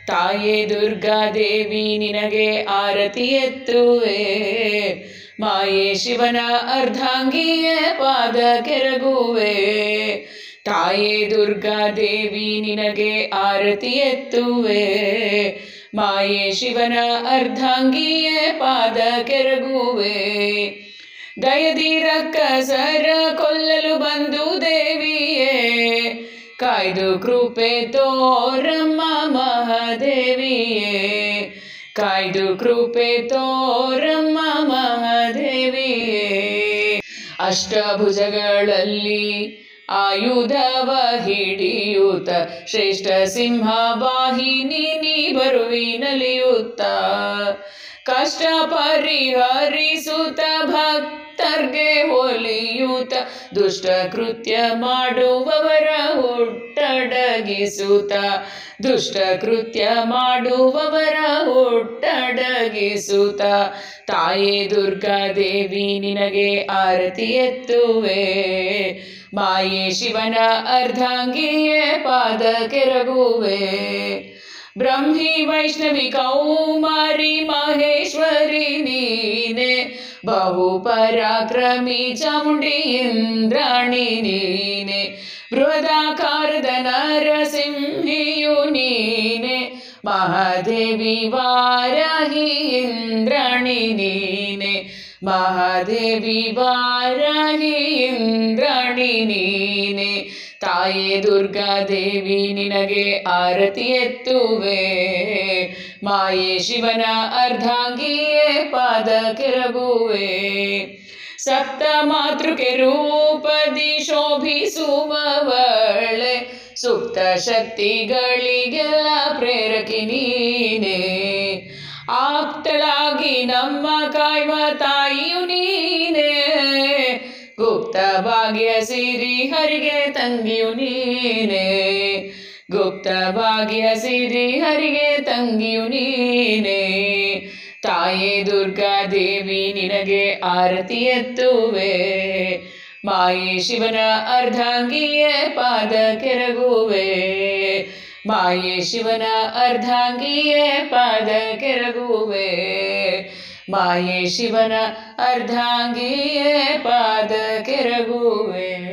ತಾಯೇ ದುರ್ಗಾದೇವಿ ನಿನಗೆ ಆರತಿ ಎತ್ತುವೆ ಮಾಯೆ ಶಿವನ ಅರ್ಧಾಂಗಿಯೇ ಪಾದ ಕೆರಗುವೆ ತಾಯೇ ದುರ್ಗಾದೇವಿ ನಿನಗೆ ಆರತಿ ಎತ್ತುವೆ ಮಾಯೆ ಶಿವನ ಅರ್ಧಾಂಗಿಯೇ ಪಾದ ಕೆರಗುವೆ ದಯದಿರಕ್ಕ ಸರ ಕೊಲ್ಲಲು ಬಂದು ದೇವಿಯೇ ಕಾಯ್ದು ಕೃಪೆ ತೋರಮ್ಮ ಮಹಾದೇವಿಯೇ ಕಾಯ್ದು ಕೃಪೆ ತೋರಮ್ಮ ಮಹಾದೇವಿಯೇ ಅಷ್ಟಭುಜಗಳಲ್ಲಿ ಆಯುಧವ ಹಿಡಿಯೂತ ಶ್ರೇಷ್ಠ ಸಿಂಹ ವಾಹಿನಿ ನೀ ಬರುವಿ ನಲಿಯುತ್ತ ಕಷ್ಟ ಪರಿಹರಿಸುತ್ತ ಭಕ್ತರ್ಗೆ ಒಲಿಯೂತ ದುಷ್ಟ ಕೃತ್ಯ ಮಾಡುವವರ ಹುಟ್ಟಡಗಿಸುತ್ತ ದುಷ್ಟ ಕೃತ್ಯ ಮಾಡುವವರ ಹುಟ್ಟಡಗಿಸುತ್ತ ತಾಯೇ ದುರ್ಗಾದೇವಿ ನಿನಗೆ ಆರತಿ ಎತ್ತುವೆ ಮಾಯೆ ಶಿವನ ಅರ್ಧಾಂಗಿಯೇ ಪಾದ ಕೆರಗುವೆ ಬ್ರಹ್ಮಿ ವೈಷ್ಣವಿ ಕೌಮಾರಿ ಮಹೇಶ್ವರಿ ನೀನೆ ಬಹು ಪರಾಕ್ರಮಿ ಚಾಮುಂಡಿ ಇಂದ್ರಾಣಿ ನೀನೆ ಬೃಹದಾಕಾರದ ನರಸಿಂಹಿಯು ನೀನೆ ಮಹಾದೇವಿ ವಾರಾಹಿ ಇಂದ್ರಾಣಿ ನೀನೆ ಮಹಾದೇವಿ ವಾರಾಹಿ ಇಂದ್ರಾಣಿ ನೀನೆ ತಾಯೇ ದುರ್ಗಾದೇವಿ ನಿನಗೆ ಆರತಿ ಎತ್ತುವೆ ಮಾಯೆ ಶಿವನ ಅರ್ಧಾಂಗಿಯೇ ಪಾದ ಕೆರಗುವೆ ಸಪ್ತ ಮಾತೃಕೆ ರೂಪದಿ ಶೋಭಿಸುವವಳೆ ಸುಪ್ತ ಶಕ್ತಿಗಳಿಗೆಲ್ಲ ಪ್ರೇರಕಿ ನೀನೆ ಆಪ್ತಳಾಗಿ ನಮ್ಮ ಕಾಯ್ವ ತಾಯಿಯು ನೀನೆ ಗುಪ್ತ ಭಾಗ್ಯ ಸಿರಿ ಹರಿಗೆ ತಂಗಿಯು ನೀನೆ ಗುಪ್ತ ಭಾಗ್ಯ ಸಿರಿ ಹರಿಗೆ ತಂಗಿಯು ನೀನೆ ತಾಯೇ ದುರ್ಗಾದೇವಿ ನಿನಗೆ ಆರತಿ ಎತ್ತುವೆ ಮಾಯೆ ಶಿವನ ಅರ್ಧಾಂಗಿಯೇ ಪಾದ ಕೆರಗುವೆ ಮಾಯೆ ಶಿವನ ಅರ್ಧಾಂಗಿಯೇ ಪಾದ ಕೆರಗುವೆ ಮಾಯೆ ಶಿವನ ಅರ್ಧಾಂಗಿಯೇ ಪಾದ ಕೆರಗುವೆ